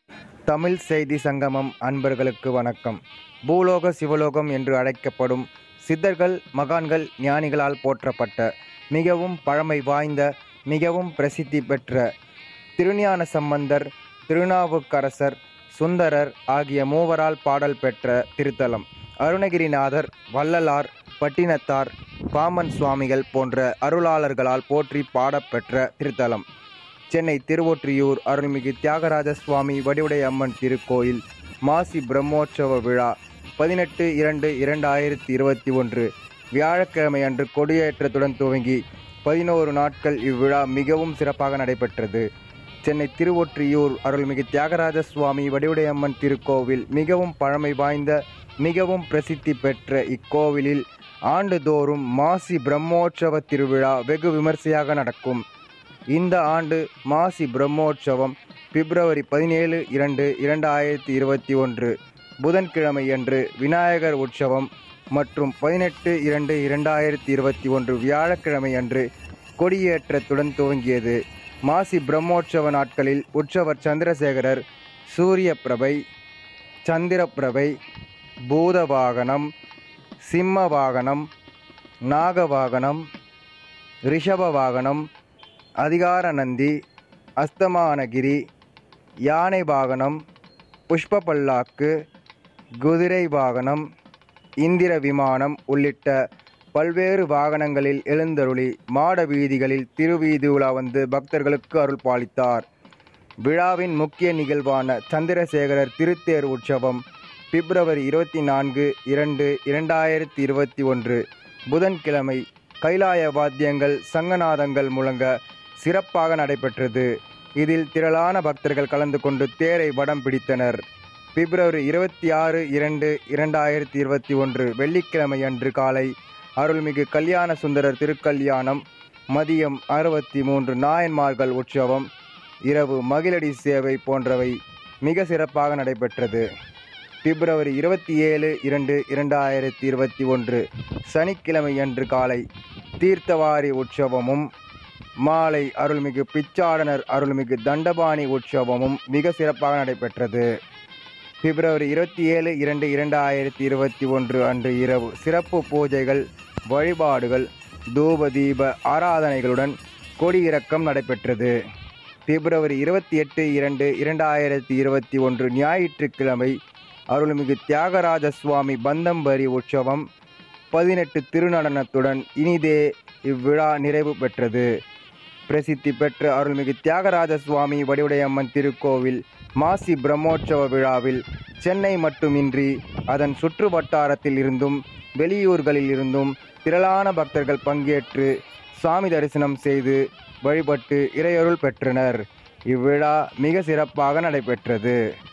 தமிழ் செய்தி சங்கமம் அன்பர்களுக்கு வணக்கம் பூலோக சிவலோகம் என்று அழைக்கப்படும் சித்தர்கள் மகான்கள் ஞானிகளால் போற்றப்பட்ட மிகவும் பழமை வாய்ந்த மிகவும் பிரசித்தி பெற்ற திருஞான சம்பந்தர் திருநாவுக்கரசர் சுந்தரர் ஆகிய மூவரால் பாடல் பெற்ற திருத்தலம் அருணகிரிநாதர் வள்ளலார் பட்டினத்தார் பாமன் சுவாமிகள் போன்ற அருளாளர்களால் போற்றி பாடப்பெற்ற திருத்தலம் சென்னை திருவொற்றியூர் அருள்மிகு தியாகராஜ சுவாமி வடிவுடை அம்மன் திருக்கோயில் மாசி பிரம்மோற்சவ விழா பதினெட்டு இரண்டு இரண்டாயிரத்தி இருபத்தி ஒன்று வியாழக்கிழமை அன்று கொடியேற்றத்துடன் துவங்கி பதினோரு நாட்கள் இவ்விழா மிகவும் சிறப்பாக நடைபெற்றது சென்னை திருவொற்றியூர் அருள்மிகு தியாகராஜ சுவாமி வடிவுடை அம்மன் திருக்கோவில் மிகவும் பழமை வாய்ந்த மிகவும் பிரசித்தி பெற்ற இக்கோவிலில் ஆண்டுதோறும் மாசி பிரம்மோற்சவ திருவிழா வெகு விமர்சையாக நடக்கும் இந்த ஆண்டு மாசி பிரம்மோற்சவம் பிப்ரவரி பதினேழு இரண்டு இரண்டாயிரத்தி இருபத்தி ஒன்று புதன்கிழமை அன்று விநாயகர் உற்சவம் மற்றும் பதினெட்டு இரண்டு இரண்டாயிரத்தி இருபத்தி ஒன்று வியாழக்கிழமை அன்று கொடியேற்றத்துடன் துவங்கியது மாசி பிரம்மோற்சவ நாட்களில் உற்சவர் சந்திரசேகரர் சூரிய பிரபை சந்திரப்பிரபை பூதவாகனம் சிம்ம வாகனம் நாகவாகனம் ரிஷப வாகனம் அதிகார நந்தி அஸ்தமானகிரி யானை வாகனம் புஷ்ப பல்லாக்கு குதிரை வாகனம் இந்திர விமானம் உள்ளிட்ட பல்வேறு வாகனங்களில் எழுந்தருளி மாட வீதிகளில் திருவீதி உலா வந்து பக்தர்களுக்கு அருள் பாலித்தார் விழாவின் முக்கிய நிகழ்வான சந்திரசேகரர் திருத்தேர் உற்சவம் பிப்ரவரி இருபத்தி நான்கு இரண்டு இரண்டாயிரத்தி இருபத்தி ஒன்று புதன்கிழமை கைலாய வாத்தியங்கள் சங்கநாதங்கள் முழங்க சிறப்பாக நடைபெற்றது இதில் திரளான பக்தர்கள் கலந்து கொண்டு தேரை வடம் பிடித்தனர் பிப்ரவரி இருபத்தி ஆறு இரண்டு இரண்டாயிரத்தி இருபத்தி ஒன்று வெள்ளிக்கிழமை அன்று காலை அருள்மிகு கல்யாண சுந்தரர் திருக்கல்யாணம் மதியம் அறுபத்தி மூன்று நாயன்மார்கள் உற்சவம் இரவு மகிழடி சேவை போன்றவை மிக சிறப்பாக நடைபெற்றது பிப்ரவரி இருபத்தி ஏழு இரண்டு இரண்டாயிரத்தி இருபத்தி ஒன்று சனிக்கிழமை அன்று காலை தீர்த்தவாரி உற்சவமும் மாலை அருள்மிகு பிச்சாடனர் அருள்மிகு தண்டபாணி உற்சவமும் மிக சிறப்பாக நடைபெற்றது பிப்ரவரி இருபத்தி ஏழு இரண்டு இரண்டாயிரத்தி இருபத்தி ஒன்று அன்று இரவு சிறப்பு பூஜைகள் வழிபாடுகள் தூப தீப ஆராதனைகளுடன் கொடியிறக்கம் நடைபெற்றது பிப்ரவரி இருபத்தி எட்டு இரண்டு இரண்டாயிரத்தி இருபத்தி ஒன்று ஞாயிற்றுக்கிழமை அருள்மிகு தியாகராஜ சுவாமி பந்தம்பரி உற்சவம் பதினெட்டு திருநடனத்துடன் இனிதே இவ்விழா நிறைவு பெற்றது பிரசித்தி பெற்ற அருள்மிகு தியாகராஜ சுவாமி வடிவுடையம்மன் திருக்கோவில் மாசி பிரம்மோற்சவ விழாவில் சென்னை மட்டுமின்றி அதன் சுற்று வட்டாரத்தில் இருந்தும் வெளியூர்களில் இருந்தும் திரளான பக்தர்கள் பங்கேற்று சாமி தரிசனம் செய்து வழிபட்டு இறையருள் பெற்றனர் இவ்விழா மிக சிறப்பாக நடைபெற்றது